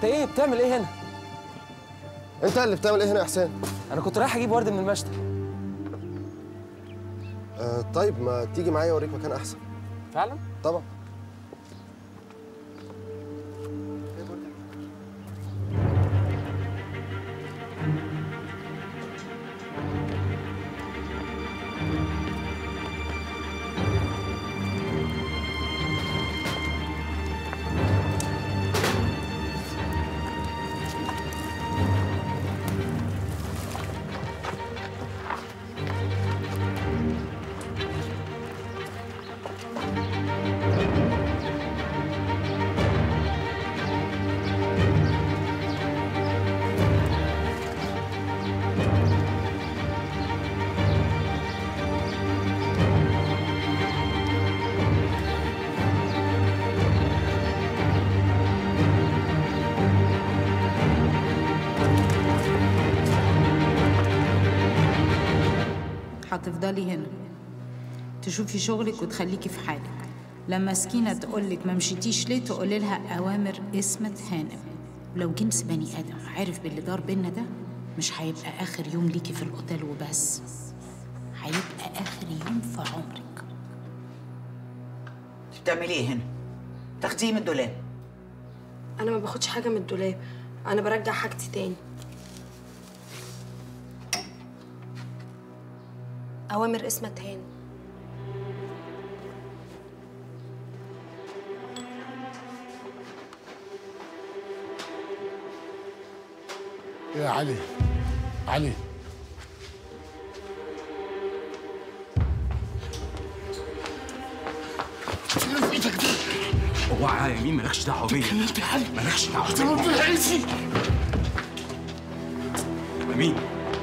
انت ايه بتعمل ايه هنا انت اللي بتعمل ايه هنا يا حسين انا كنت رايح اجيب ورد من المشتى آه طيب ما تيجي معايا اوريك مكان احسن فعلا طبعا هتفضلي هنا تشوفي شغلك وتخليكي في حالك لما سكينة تقولك ما مشيتيش ليه تقولي لها أوامر اسمت هانم ولو جنس بني آدم عرف باللي دار بينا ده مش هيبقى آخر يوم ليكي في الأوتيل وبس هيبقى آخر يوم في عمرك بتعملي ايه هنا؟ تاخديه من الدولاب انا ما باخدش حاجه من الدولاب انا برجع حاجتي تاني اوامر اسمت هانم يا علي علي ايدك دي اوعى يا يمين مالكش دعوه بيا انت يا علي مالكش دعوه احترام بيا بالعيسي مين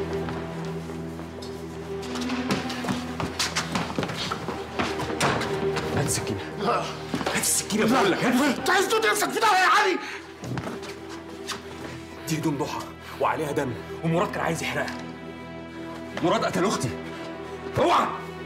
هات السكينه هات السكينه بقول لك هات انت عايز تدوس نفسك في ده يا علي دي هدوم ضحى وعليها دم ومراد كان عايز يحرقها مراد قتل اختي اوعى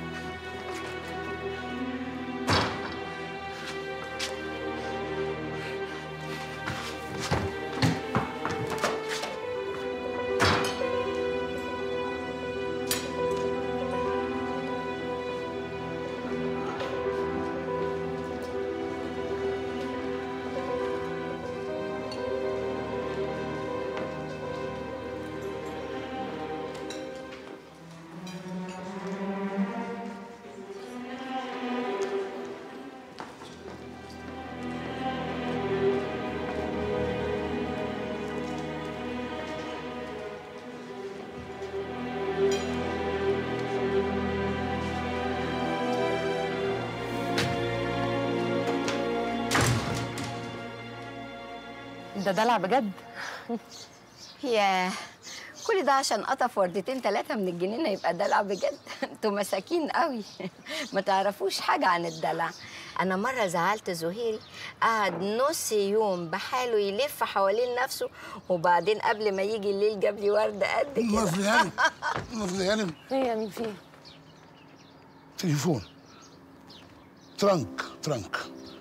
ده دلع بجد ياه كل ده عشان قطف وردتين ثلاثة من الجنينة يبقى دلع بجد انتوا مساكين قوي ما تعرفوش حاجة عن الدلع أنا مرة زعلت زهيري قعد نص يوم بحاله يلف حوالين نفسه وبعدين قبل ما يجي الليل جاب لي وردة قد كده مصري هانم مصري هانم ايه يا مين فيه تليفون ترنك ترنك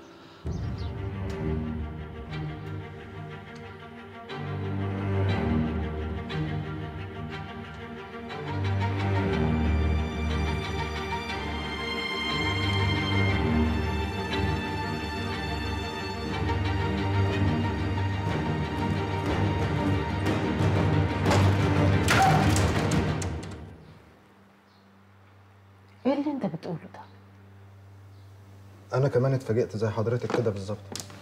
ايه اللي انت بتقوله ده؟ انا كمان اتفاجئت زي حضرتك كده بالظبط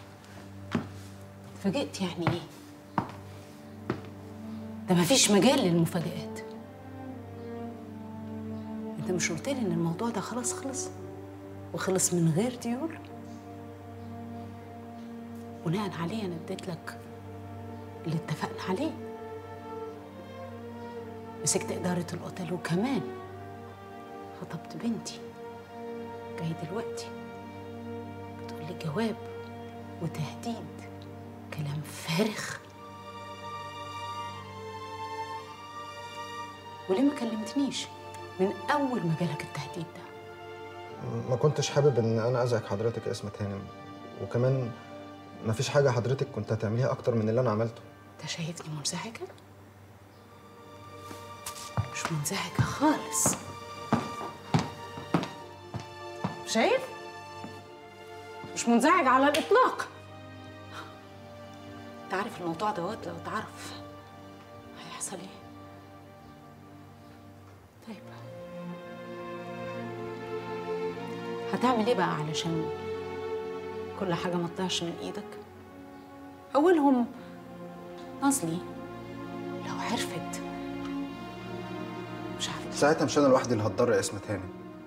اتفاجئت يعني ايه؟ ده مفيش مجال للمفاجآت انت مش قلت لي ان الموضوع ده خلاص خلص وخلص من غير ديول بناء عليه انا اديت لك اللي اتفقنا عليه مسكت إدارة الأوتيل وكمان خطبت بنتي جاي دلوقتي بتقولي جواب وتهديد كلام فارغ وليه ما كلمتنيش من أول ما جالك التهديد ده ما كنتش حابب ان انا ازعج حضرتك يا اسمة هانم وكمان مفيش حاجة حضرتك كنت هتعمليها أكتر من اللي أنا عملته انت شايفني منزعجة؟ مش منزعجة خالص شايف؟ مش منزعج على الإطلاق انت عارف الموضوع دوت لو تعرف هيحصل ايه؟ طيب هتعمل ايه بقى علشان كل حاجة ما تضيعش من ايدك؟ أولهم نازلي لو عرفت مش عارفة ساعتها مش أنا لوحدي اللي هتضر يا اسمة هانم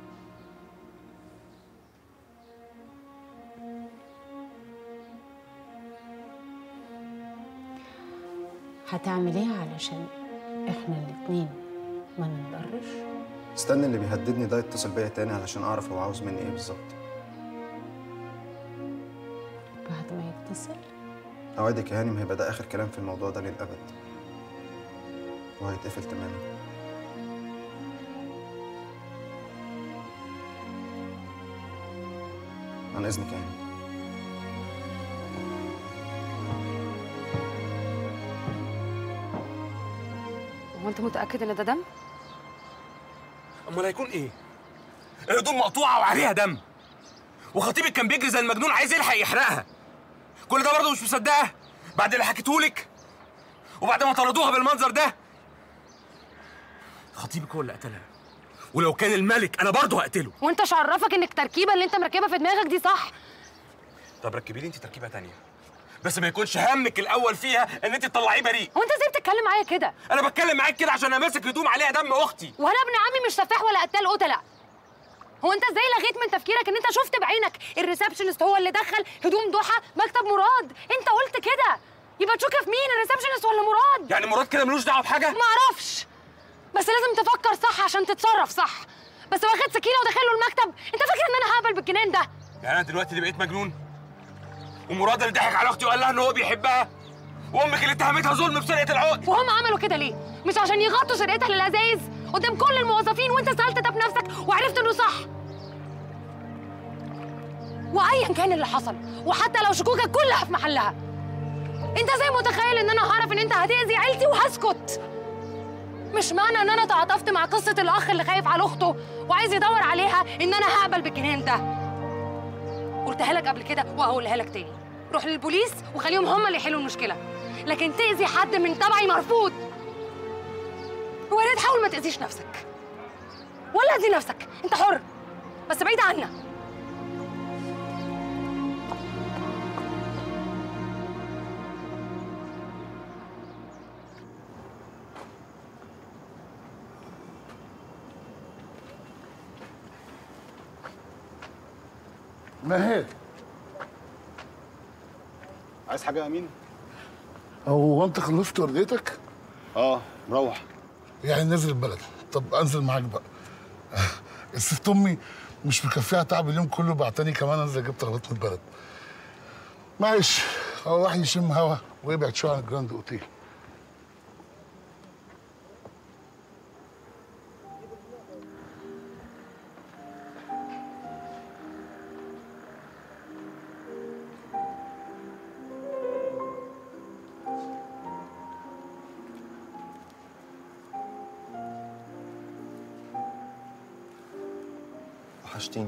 هتعمل ايه علشان احنا الاتنين ما نتضرش استنى اللي بيهددني ده يتصل بيا تاني علشان أعرف هو عاوز مني إيه بالظبط بعد ما يتصل أوعدك يا هانم هيبقى ده آخر كلام في الموضوع ده للأبد وهيتقفل تماما عن إذنك يا هانم هو انت متاكد ان ده دم امال هيكون ايه الهدوم مقطوعه وعليها دم وخطيبك كان بيجري زي المجنون عايز يلحق يحرقها كل ده برضه مش مصدقه بعد اللي حكيتهولك وبعد ما طردوها بالمنظر ده خطيبك هو اللي قتلها ولو كان الملك انا برضه هقتله وانت مش عرفك ان التركيبه اللي انت مركبها في دماغك دي صح طب ركبي لي انت تركيبه تانية بس ما يكونش همك الاول فيها ان انت تطلعيه بريء هو انت ازاي بتتكلم معايا كده انا بتكلم معاك كده عشان امسك هدوم عليها دم اختي وانا ابن عمي مش سفاح ولا قتال قتله هو انت ازاي لغيت من تفكيرك ان انت شفت بعينك الريسبشنست هو اللي دخل هدوم ضحى مكتب مراد انت قلت كده يبقى تشك في مين الريسبشنست ولا مراد يعني مراد كده ملوش دعوه بحاجه ما اعرفش بس لازم تفكر صح عشان تتصرف صح بس واخد سكينه وداخل له المكتب انت فاكر ان انا هقبل بالجنان ده يعني انا دلوقتي اللي بقيت مجنون ومراد اللي ضحك على اختي وقال لها ان هو بيحبها وامك اللي اتهمتها ظلم بسرقه العقد وهم عملوا كده ليه مش عشان يغطوا سرقتها للازايز قدام كل الموظفين وانت سالت ده بنفسك وعرفت انه صح وايا كان اللي حصل وحتى لو شكوكك كلها في محلها انت زي متخيل ان انا هعرف ان انت هتاذي عيلتي وهسكت مش معنى ان انا تعاطفت مع قصه الاخ اللي خايف على اخته وعايز يدور عليها ان انا هقبل بالجنان ده قلتها لك قبل كده وهقولها لك تاني روح للبوليس وخليهم هم اللي يحلوا المشكله لكن تاذي حد من تبعي مرفوض ويا ريت حاول ما تاذيش نفسك ولا اذي نفسك انت حر بس بعيد عنا ماهر عايز حاجه يا امين هو انت خلصت ورديتك؟ اه مروح يعني نازل البلد طب انزل معاك بقى الست امي مش مكفيها تعب اليوم كله بعتني كمان انزل جبت غلط من البلد معلش هو واحد يشم هوا ويبعد شويه عن الجراند اوتيل وحشتيني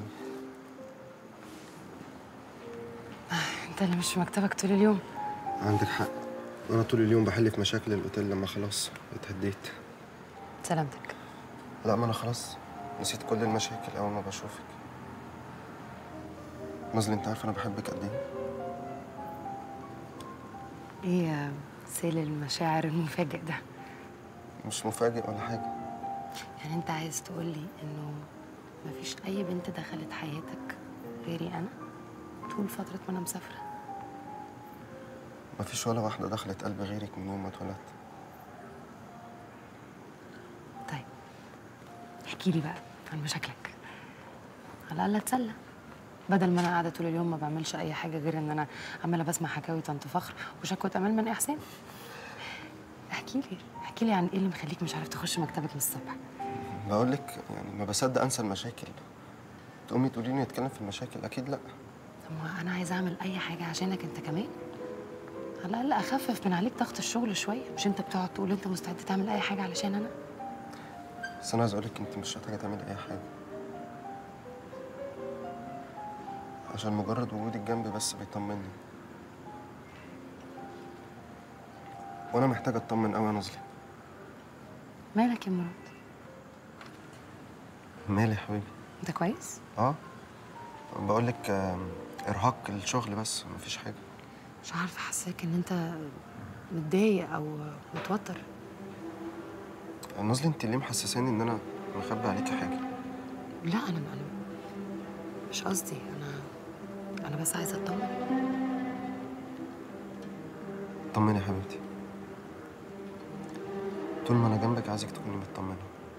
انت اللي مش في مكتبك طول اليوم عندك حق أنا طول اليوم بحل في مشاكل الأوتيل لما خلاص اتهديت سلامتك لا ما أنا خلاص نسيت كل المشاكل أول ما بشوفك نازل أنت عارفة أنا بحبك قد إيه ايه يا سيل المشاعر المفاجئ ده مش مفاجئ ولا حاجة يعني انت عايز تقولي انه مفيش اي بنت دخلت حياتك غيري انا طول فتره ما انا مسافره مفيش ولا واحدة دخلت قلبي غيرك من يوم ما اتولدت طيب احكي لي بقى عن مشاكلك على الاقل اتسلى بدل ما انا قاعده طول اليوم ما بعملش اي حاجه غير ان انا عماله بسمع حكاوي طنط فخر وشكوى امال من احسان احكي لي احكي لي عن ايه اللي مخليك مش عارف تخش مكتبك من الصبح بقول لك يعني ما بصدق أنسى المشاكل تقومي تقولي لي نتكلم في المشاكل أكيد لأ طب ما انا عايزه اعمل اي حاجه عشانك انت كمان على الاقل اخفف من عليك ضغط الشغل شويه مش انت بتقعد تقول انت مستعد تعمل اي حاجه علشان انا بس انا عايز اقولك انت مش محتاجه تعملي اي حاجه عشان مجرد وجودك جنبي بس بيطمني وانا محتاج اطمن قوي يا نظلي مالك يا مراد مالي يا حبيبي انت كويس اه بقولك آم، ارهاق الشغل بس مفيش حاجه مش عارفه حاساك ان انت متضايق او متوتر نظلي انت ليه محسساني ان انا مخبي عليكي حاجه لا انا انا مش قصدي انا انا بس عايزه اطمن طمني يا حبيبتي طول ما انا جنبك عايزك تكوني مطمنه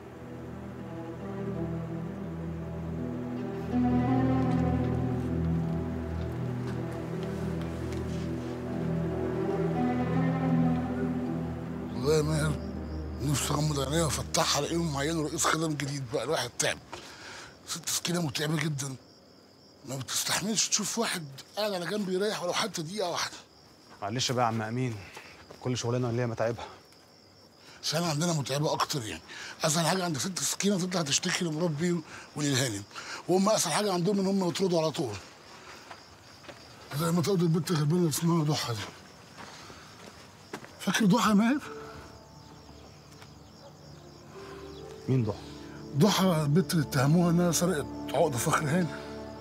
والله يا ماهر نفسي اغمض عينيا وافتحها الاقيهم معينوا رئيس خدم جديد بقى الواحد تعب ست سكينه متعبه جدا ما بتستحملش تشوف واحد قاعد على جنب يريح ولو حتى دقيقه واحده معلش بقى يا عم امين كل شغلنا اللي هي متعبها بس احنا عندنا متعبه اكتر يعني اسهل حاجه عند ست سكينه تطلع تشتكي لمربي وللهانم وهم اسهل حاجه عندهم ان هم يطردوا على طول زي ما تقول البنت الغلبانه اللي اسمها ضحى دي فاكر ضحى يا ماهر؟ مين ضحى؟ ضحى البنت اللي اتهموها انها سرقت عقد فخر هاني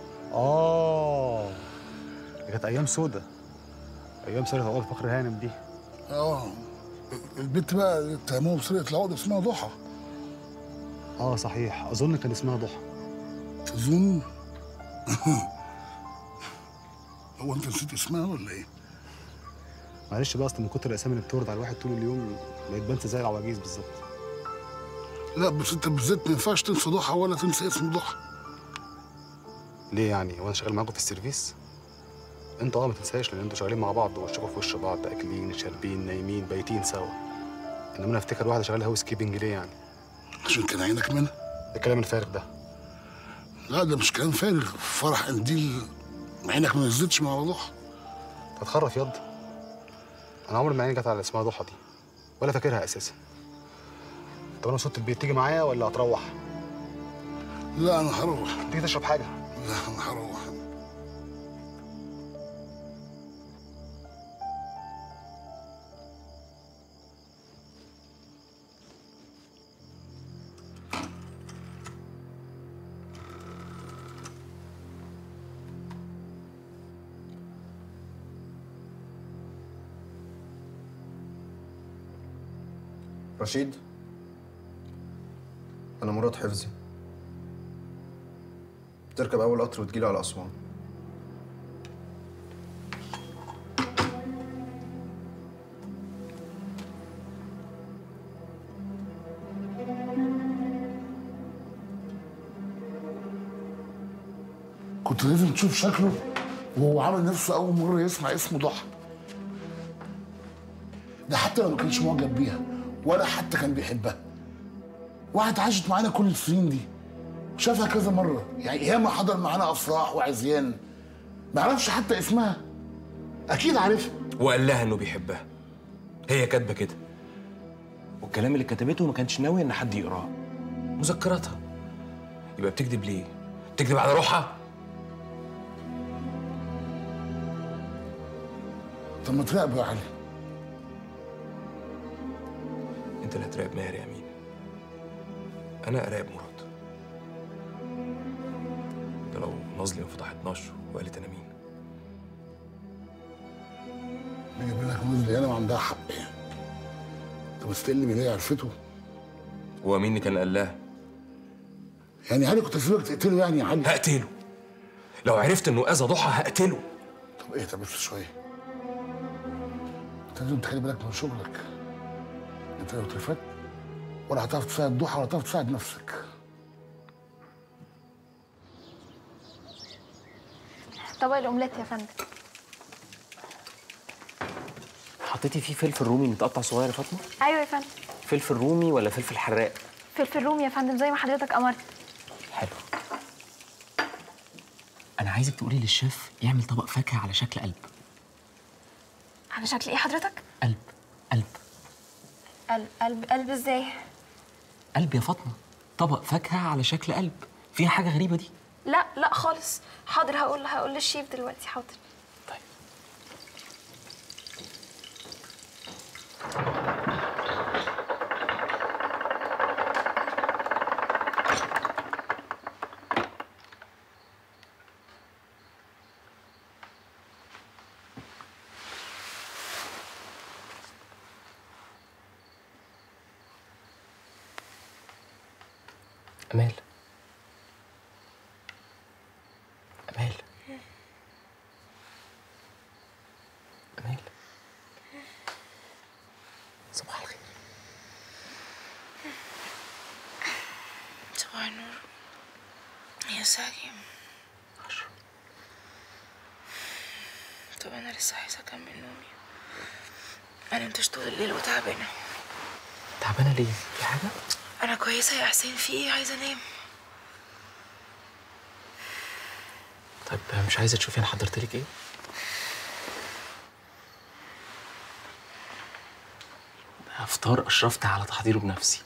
اه دي كانت ايام سودة ايام سرقة عقد فخر هانم دي اه البنت بقى اللي اتهموها بسرقه العقد اسمها ضحى اه صحيح اظن كان اسمها ضحى تظن هو انت نسيت اسمها ولا ايه؟ معلش بقى اصل من كتر الاسامي اللي بتورد على الواحد طول اليوم بقيت بنسى زي العواجيز بالظبط لا بس انت بالذات ما ينفعش تنسى ضحى ولا تنسى اسم ضحى ليه يعني وانا شغال معاكم في السيرفيس انتوا اه ما تنساش لان انتوا شغالين مع بعض وشكوا في وش بعض اكلين شاربين نايمين بايتين سوا انما انا افتكر واحده شغاله هاوس كيبنج ليه يعني عشان كان عينك منها الكلام الفارغ ده لا ده مش كلام فارغ فرح قنديل عينك ما نزلتش مع ضحى هتخرف ياض انا عمري ما عيني جت على اسمها ضحى دي ولا فاكرها اساسا طب انا وصلت البيت تيجي معايا ولا هتروح لا انا هروح تيجي تشرب حاجه لا انا هروح رشيد انا مراد حفظي تركب اول قطر وتجيلي على اسوان كنت لازم تشوف شكله وهو عامل نفسه اول مره يسمع اسمه ضحى ده حتى لو ما كانش معجب بيها ولا حتى كان بيحبها واحد عاشت معانا كل السنين دي شافها كذا مره يعني ياما حضر معانا افراح وعزيان ما يعرفش حتى اسمها اكيد عارفها وقال لها انه بيحبها هي كاتبه كده والكلام اللي كتبته ما كانش ناوي ان حد يقراه مذكراتها يبقى بتكذب ليه بتكذب على روحها طب ما تراقبه يا علي انت اللي هتراقب ماهر يا امين انا اراقب مراد ده لو نظلي ما فتحتناش وقالت انا مين بيجيب لك مزلي انا وعندها حق يعني طب استلم اللي هي عرفته هو مين اللي كان قال لها يعني علي كنت اسيبك تقتله يعني يا علي هقتله لو عرفت انه اذى ضحى هقتله طب ايه طب بس شويه انت لازم تخلي بالك من شغلك انت لو اترفدت ولا هتعرف تساعد ضحى ولا هتعرف تساعد نفسك طبق الاومليت يا فندم حطيتي فيه فلفل رومي متقطع صغير يا فاطمه ايوه يا فندم فلفل رومي ولا فلفل حراق فلفل رومي يا فندم زي ما حضرتك امرت حلو انا عايزك تقولي للشيف يعمل طبق فاكهه على شكل قلب على شكل ايه حضرتك قلب قلب قلب قلب قلب ازاي قلب يا فاطمه طبق فاكهه على شكل قلب فيها حاجه غريبه دي لا لا خالص حاضر هقول هقول للشيف دلوقتي حاضر امال امال امال صباح الخير صباح النور يا ساكي طب انا لسه عايزه اكمل نومي انا نمتش طول الليل وتعبانه تعبانه ليه في حاجه انا كويسه يا حسين في ايه عايزه انام طيب مش عايزه تشوفي انا حضرت لك ايه ده فطار اشرفت على تحضيره بنفسي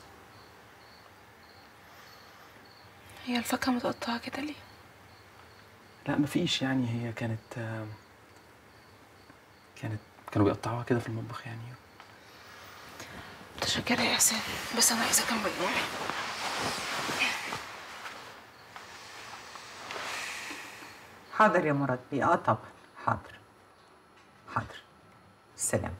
هي الفاكهه متقطعه كده ليه لا مفيش يعني هي كانت آه، كانت كانوا بيقطعوها كده في المطبخ يعني متشكره يا حسين بس انا عايزه اكمل نومي حاضر يا مراد بيه اه طبعا حاضر حاضر سلام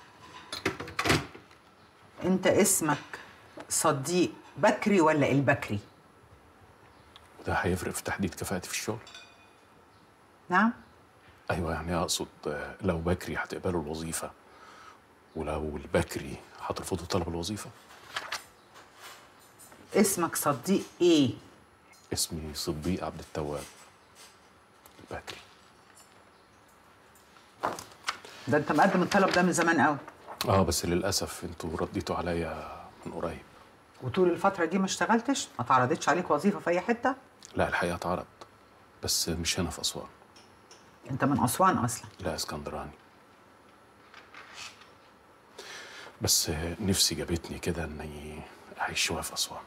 انت اسمك صديق بكري ولا البكري ده هيفرق في تحديد كفاءتي في الشغل نعم ايوه يعني اقصد آه، لو بكري هتقبلوا الوظيفه ولو البكري هترفضوا طلب الوظيفه اسمك صديق ايه اسمي صديق عبد التواب البكري ده انت مقدم الطلب ده من زمان قوي اه بس للاسف انتوا رديتوا عليا من قريب وطول الفتره دي ما اشتغلتش ما تعرضتش عليك وظيفه في اي حته لا الحقيقه اتعرض بس مش هنا في اسوان انت من اسوان اصلا لا اسكندراني بس نفسي جابتني كده اني اعيش شويه في اسوان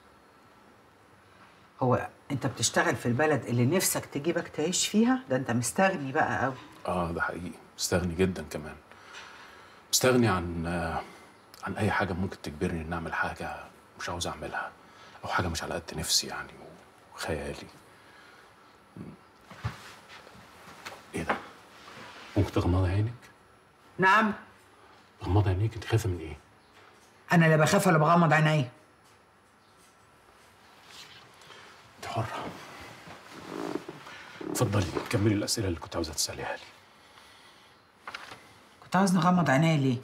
هو انت بتشتغل في البلد اللي نفسك تجيبك تعيش فيها ده انت مستغني بقى قوي اه ده حقيقي مستغني جدا كمان مستغني عن آه، عن اي حاجه ممكن تجبرني ان اعمل حاجه مش عاوز اعملها او حاجه مش على قد نفسي يعني وخيالي م. ايه ده ممكن تغمضي عينك نعم غمضي عينيك انت خايفه من ايه انا لا بخاف ولا بغمض عينيا انت حره اتفضلي كملي الاسئله اللي كنت عاوزه تساليها لي كنت عاوز نغمض عينيا ليه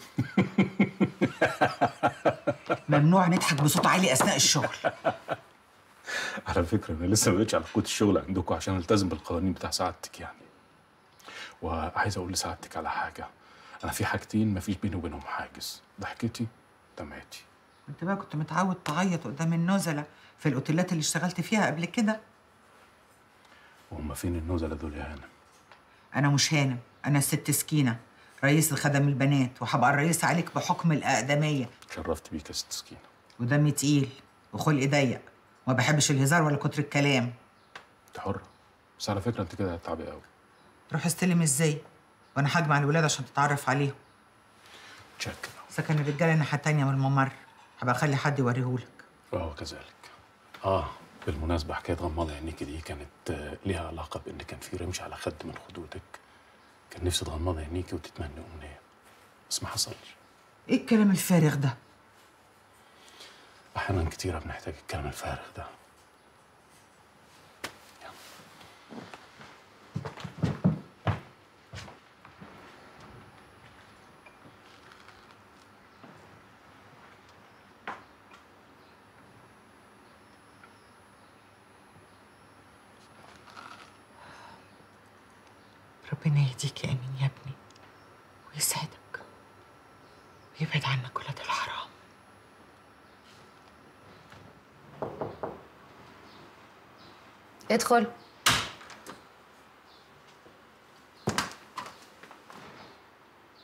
ممنوع نضحك بصوت عالي اثناء الشغل على فكره انا لسه ما بقتش على قوه الشغل عندكم عشان التزم بالقوانين بتاع سعادتك يعني وعايز اقول لسعادتك على حاجه انا في حاجتين ما فيش بيني وبينهم حاجز ضحكتي دمعتي انت بقى كنت متعود تعيط قدام النزلاء في الاوتيلات اللي اشتغلت فيها قبل كده وهم فين النزله دول يا هانم انا مش هانم انا الست سكينه رئيس الخدم البنات وهبقى الرئيس عليك بحكم الاقدميه شرفت بيك يا ست سكينه ودمي تقيل وخلقي ضيق وما بحبش الهزار ولا كتر الكلام انت حره بس على فكره انت كده هتتعبي قوي روح استلم ازاي وانا هجمع الولاد عشان تتعرف عليهم تشكر سكن الرجاله الناحيه التانيه من الممر هبقى اخلي حد يوريهولك اه كذلك اه بالمناسبه حكايه غمضي عينيكي دي كانت آه، ليها علاقه بان كان في رمش على خد من خدودك كان نفسي تغمضي عينيكي وتتمني امنيه بس ما حصلش ايه الكلام الفارغ ده احيانا كتيره بنحتاج الكلام الفارغ ده ربنا يهديك يا امين يا ابني ويسعدك ويبعد عنك ولاد الحرام ادخل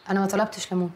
انا ما طلبتش ليمون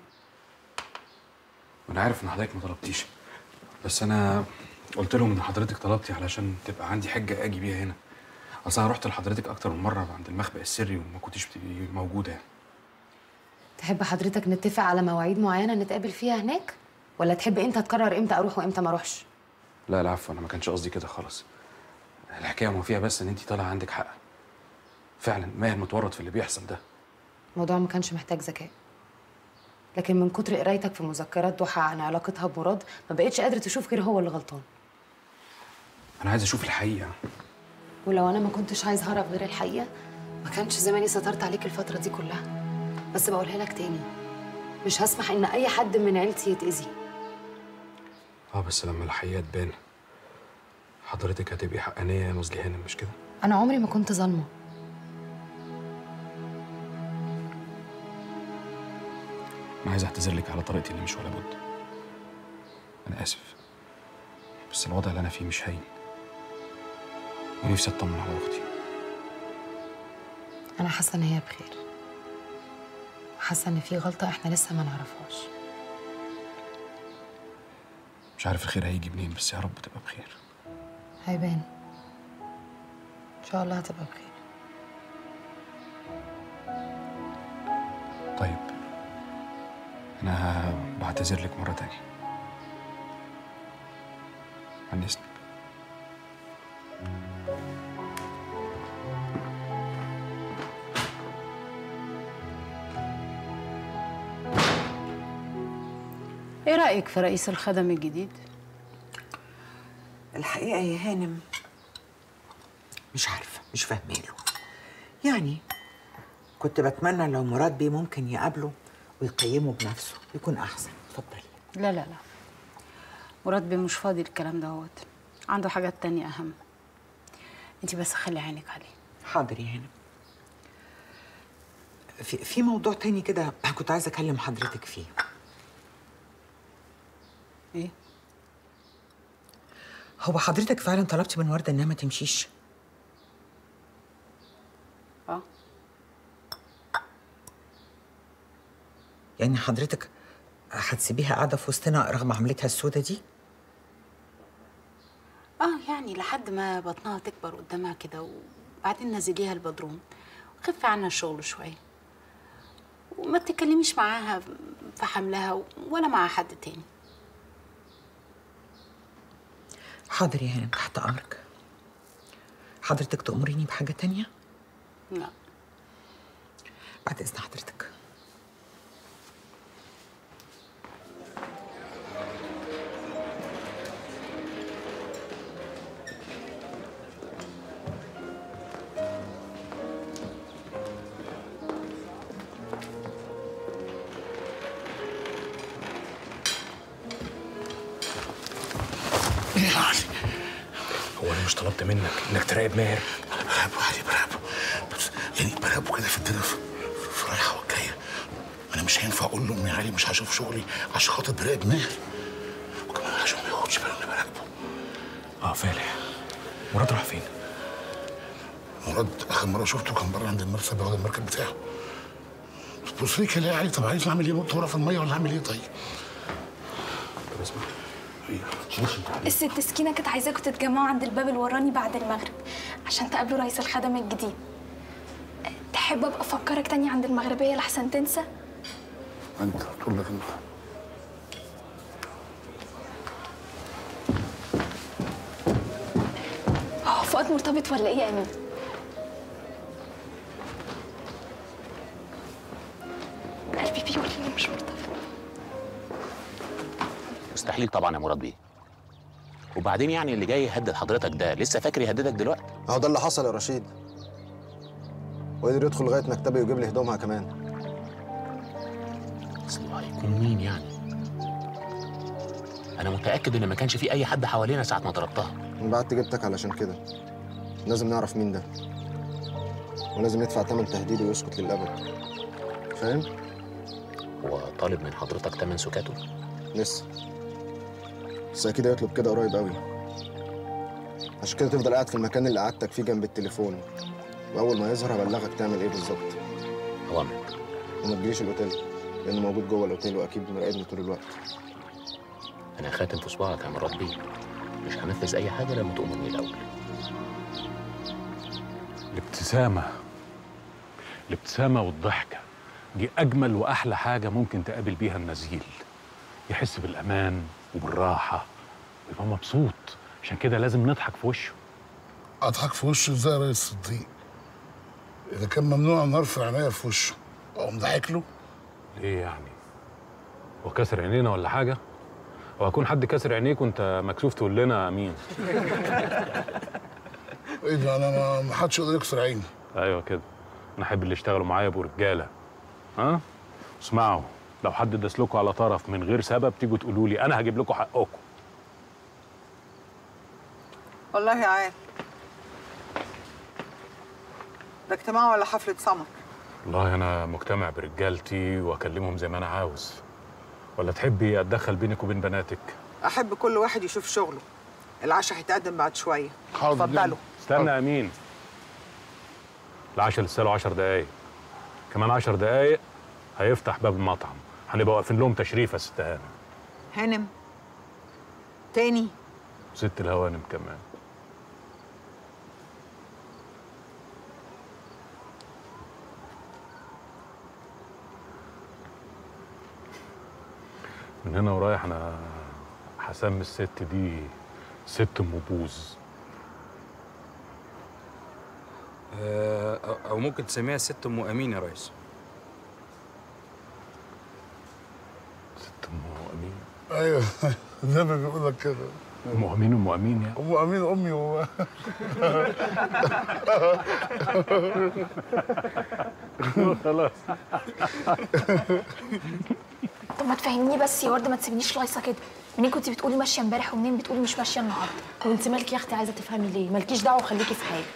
انا عارف ان حضرتك ما طلبتيش بس انا قلت لهم ان حضرتك طلبتي علشان تبقى عندي حجه اجي بيها هنا اصل انا رحت لحضرتك اكتر من مره عند المخبأ السري وما كنتيش بتبقي موجوده يعني تحب حضرتك نتفق على مواعيد معينه نتقابل فيها هناك ولا تحب انت تقرر امتى اروح وامتى ما اروحش لا لا عفوا انا ما كانش قصدي كده خالص الحكايه ما فيها بس ان انت طالعه عندك حق فعلا ماهر متورط في اللي بيحصل ده الموضوع ما كانش محتاج ذكاء لكن من كتر قرايتك في مذكرات ضحى عن علاقتها بمراد ما بقتش قادر تشوف غير هو اللي غلطان انا عايز اشوف الحقيقه ولو انا ما كنتش عايز هرب غير الحقيقه ما كانش زماني سترت عليك الفتره دي كلها بس بقولها لك تاني مش هسمح ان اي حد من عيلتي يتاذي اه بس لما الحقيقه تبان حضرتك هتبقي حقانيه يا نزلي هانم مش كده انا عمري ما كنت ظالمه انا عايز اعتذر لك على طريقتي اللي مش ولا بد انا اسف بس الوضع اللي انا فيه مش هين ونفسي اطمن على اختي انا حاسه ان هي بخير وحاسه ان في غلطه احنا لسه ما نعرفهاش مش عارف الخير هيجي منين بس يا رب تبقى بخير هيبان ان شاء الله هتبقى بخير طيب انا بعتذر لك مره تانية عن اذنك ايه رايك في رئيس الخدم الجديد الحقيقة يا هانم مش عارفة مش فاهمة له يعني كنت بتمنى لو مراد بيه ممكن يقابله ويقيمه بنفسه يكون أحسن اتفضلي لا لا لا مراد بيه مش فاضي الكلام دوت عنده حاجات تانية أهم انت بس خلي عينك عليه حاضر يا هانم في, في موضوع تاني كده كنت عايزة أكلم حضرتك فيه ايه هو حضرتك فعلا طلبتي من وردة إنها ما تمشيش اه يعني حضرتك هتسيبيها قاعدة في وسطنا رغم عملتها السودة دي؟ اه يعني لحد ما بطنها تكبر قدامها كده وبعدين نزليها البدروم وخفي عنها الشغل شويه وما تتكلميش معاها في حملها ولا مع حد تاني حاضر يا هانم تحت أمرك حضرتك تأمريني بحاجة تانية؟ لا بعد إذن حضرتك هو انا مش طلبت منك انك تراقب ماهر انا براقبه عادي براقبه بس يعني براقبه كده في الدنيا في, في رايحه والجايه انا مش هينفع اقول له ان يا علي مش هشوف شغلي عشان خاطر براقب ماهر وكمان عشان ما ياخدش باله اني براقبه اه فالح مراد راح فين؟ مراد اخر مره شفته كان بره عند المرسى بياخد المركب بتاعه بص لي كده يا علي طب عايز اعمل ايه نط ورا في الميه ولا اعمل ايه طيب؟ طب اسمع الست سكينة كانت عايزاكم تتجمعوا عند الباب الوراني بعد المغرب عشان تقابلوا رئيس الخدم الجديد تحب ابقى افكرك تاني عند المغربية لحسن تنسى انت تقول لك انت هو فؤاد مرتبط ولا ايه يا امين قلبي بيقول انه مش مرتبط مستحيل طبعا يا مراد بيه وبعدين يعني اللي جاي يهدد حضرتك ده لسه فاكر يهددك دلوقتي اهو ده اللي حصل يا رشيد وقدر يدخل لغايه مكتبي ويجيب لي هدومها كمان اصله هيكون مين يعني انا متاكد ان ما كانش في اي حد حوالينا ساعه ما طلبتها انا بعت جبتك علشان كده لازم نعرف مين ده ولازم يدفع ثمن تهديده ويسكت للابد فاهم هو طالب من حضرتك تمن سكاته لسه بس اكيد هيطلب كده قريب قوي عشان كده تفضل قاعد في المكان اللي قعدتك فيه جنب التليفون واول ما يظهر هبلغك تعمل ايه بالظبط اوامر وما تجيش الاوتيل لانه موجود جوه الاوتيل واكيد مراقبني طول الوقت انا خاتم في صباعك يا مراد بيه مش هنفذ اي حاجه لما تؤمرني الاول الابتسامة الابتسامة والضحكة دي أجمل وأحلى حاجة ممكن تقابل بيها النزيل يحس بالأمان وبالراحة ويبقى مبسوط عشان كده لازم نضحك في وشه اضحك في وشه ازاي يا ريس صديق اذا كان ممنوع ان ارفع عينيا في وشه اقوم ضاحك له ليه يعني؟ هو كسر عينينا ولا حاجة؟ هو هيكون حد كسر عينيك وانت مكسوف تقول لنا مين؟ ايه ده انا ما- ما حدش يقدر يكسر عيني ايوه كده انا احب اللي يشتغلوا معايا يبقوا رجاله ها اسمعوا لو حد داس لكم على طرف من غير سبب تيجوا تقولوا لي انا هجيب لكم حقكم والله عال ده اجتماع ولا حفلة سمر والله انا مجتمع برجالتي واكلمهم زي ما انا عاوز ولا تحبي اتدخل بينك وبين بناتك أحب كل واحد يشوف شغله العشاء هيتقدم بعد شوية حاضر. اتفضلوا استنى يا امين العشاء لسه له 10 دقايق كمان 10 دقايق هيفتح باب المطعم هنبقى واقفين لهم تشريف يا ست هانم هانم تاني ست الهوانم كمان من هنا ورايح انا هسمي الست دي ست ام بوز آه، او ممكن تسميها ست ام امين يا ريس ايوه زي ما بيقول لك كده ام امين ام امين يعني ام امين امي و... خلاص طب ما تفهميني بس يا ورده ما تسيبنيش لايصه كده منين كنت بتقولي ماشيه امبارح ومنين بتقولي مش ماشيه النهارده وانت مالك يا اختي عايزه تفهمي ليه مالكيش دعوه وخليكي في حالك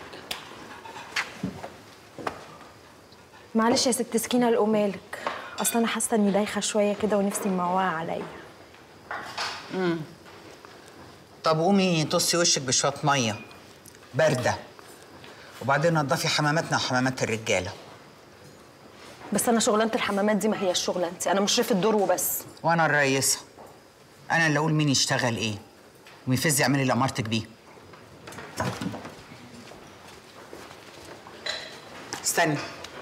معلش يا ست سكينه لقوا مالك اصل انا حاسه اني دايخه شويه كده ونفسي موقعه عليا امم طب قومي طصي وشك بشويه ميه بارده وبعدين نضفي حماماتنا وحمامات الرجاله بس انا شغلانه الحمامات دي ما هي شغلانتي انا مشرفه دور وبس وانا الرئيسه انا اللي اقول مين يشتغل ايه ومين فز يعمل اللي امرتك بيه استني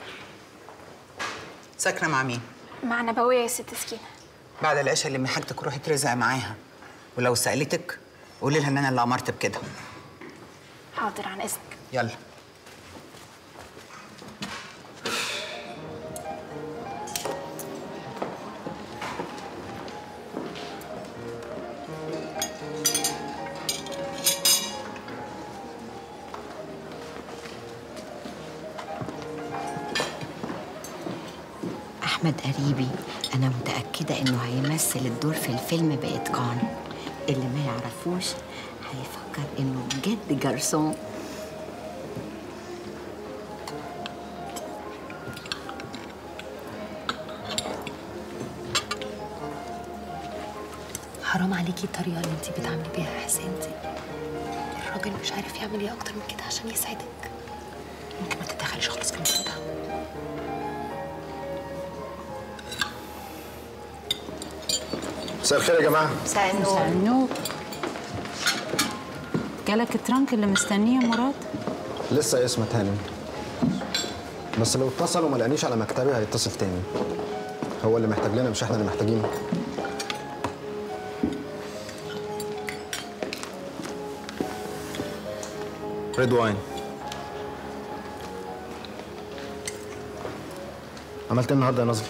ساكنه مع مين مع نبويه يا ست سكينه بعد العشاء اللي من حاجتك روحي ترزع معاها ولو سالتك قولي لها ان انا اللي امرت بكده حاضر عن اذنك يلا أحمد قريبي أنا متأكدة إنه هيمثل الدور في الفيلم بإتقان اللي ما يعرفوش هيفكر إنه بجد جرسون حرام عليكي الطريقة اللي انت بتعاملي بيها حسين دي الراجل مش عارف يعمل ايه اكتر من كده عشان يساعدك ممكن ما تتدخليش خالص في الموضوع ده مساء الخير يا جماعه مساء مساء النور جالك الترنك اللي مستنيه يا مراد لسه يا اسمة هانم بس لو اتصل وما لقانيش على مكتبي هيتصل تاني هو اللي محتاج لنا مش احنا اللي محتاجينه ريد واين عملت ايه النهارده يا نظر؟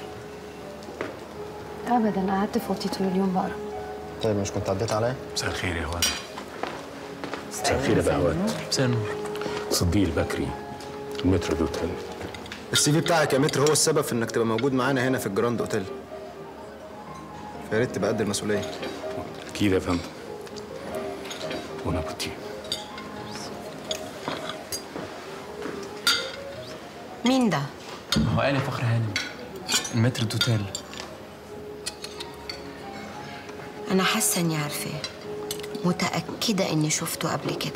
ابدا قعدت في اوضتي طول اليوم بقرا طيب مش كنت عديت عليا؟ مساء الخير يا هواد مساء الخير يا بهوات مساء النور صديق البكري المترو دوتيل السي في بتاعك يا متر هو السبب في انك تبقى موجود معانا هنا في الجراند اوتيل يا ريت تبقى قد المسؤوليه اكيد يا فندم بون ابوتي مين ده؟ هو قال يا فخر هانم المتر دوتيل أنا حاسة إني عارفاه متأكدة إني شفته قبل كده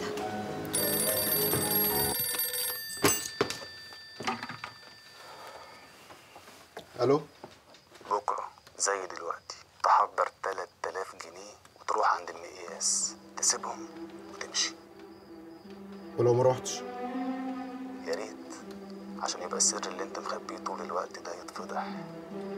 الو بكرة زي دلوقتي تحضر 3000 جنيه وتروح عند المقياس تسيبهم وتمشي ولو ما روحتش يا ريت عشان يبقى السر اللي انت مخبيه طول الوقت ده يتفضح